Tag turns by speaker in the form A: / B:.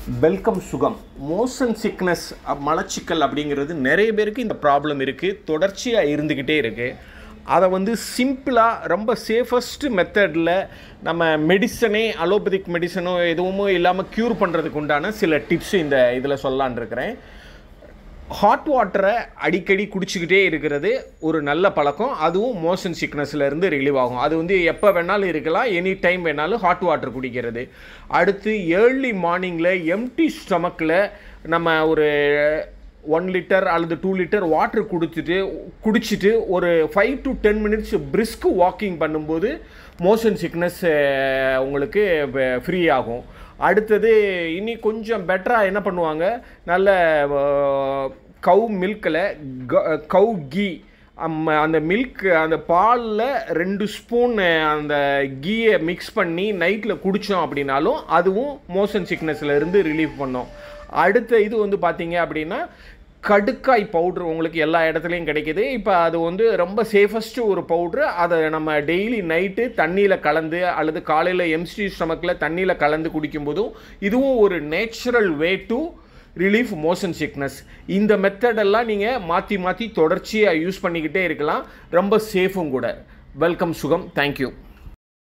A: welcome சுகம் motion sickness மலச்சிக்கல் அப்படிங்கிறது நிறைய பேருக்கு இந்த ப்ராப்ளம் இருக்குது தொடர்ச்சியாக இருந்துக்கிட்டே இருக்குது அதை வந்து சிம்பிளாக ரொம்ப சேஃபஸ்ட் மெத்தடில் நம்ம மெடிசனே அலோபதிக் மெடிசனோ எதுவுமோ இல்லாமல் க்யூர் பண்ணுறதுக்கு உண்டான சில டிப்ஸ் இந்த இதில் சொல்லலான் இருக்கிறேன் ஹாட் வாட்டரை அடிக்கடி குடிச்சிக்கிட்டே இருக்கிறது ஒரு நல்ல பழக்கம் அதுவும் மோஷன் சிக்னஸ்லேருந்து ரிலீவ் ஆகும் அது வந்து எப்போ வேணாலும் இருக்கலாம் எனி டைம் வேணாலும் ஹாட் வாட்டர் குடிக்கிறது அடுத்து ஏர்லி மார்னிங்கில் எம்டி ஸ்டமக்கில் நம்ம ஒரு ஒன் லிட்டர் அல்லது டூ லிட்டர் வாட்டர் குடிச்சிட்டு குடிச்சிட்டு ஒரு five to ten minutes brisk walking பண்ணும்போது மோஷன் சிக்னஸ் உங்களுக்கு ஃப்ரீ ஆகும் அடுத்தது இனி கொஞ்சம் பெட்டராக என்ன பண்ணுவாங்க நல்ல கவு மில்கில் கவு கீ அந்த மில்க் அந்த பாலில் ரெண்டு ஸ்பூன் அந்த கீயை மிக்ஸ் பண்ணி நைட்டில் குடித்தோம் அப்படின்னாலும் அதுவும் மோஷன் சிக்னஸில் இருந்து ரிலீஃப் பண்ணோம் அடுத்த இது வந்து பார்த்தீங்க அப்படின்னா கடுக்காய் பவுட்ரு உங்களுக்கு எல்லா இடத்துலையும் கிடைக்கிது இப்போ அது வந்து ரொம்ப சேஃபஸ்ட்டு ஒரு பவுட்ரு அதை நம்ம டெய்லி நைட்டு தண்ணியில் கலந்து அல்லது காலையில் எம்ஸ்டி ஸ்டமக்கில் தண்ணியில் கலந்து குடிக்கும்போதும் இதுவும் ஒரு natural way to relief motion sickness இந்த மெத்தடெல்லாம் நீங்கள் மாற்றி மாற்றி தொடர்ச்சியாக யூஸ் பண்ணிக்கிட்டே இருக்கலாம் ரொம்ப சேஃபும் கூட வெல்கம் சுகம் தேங்க்யூ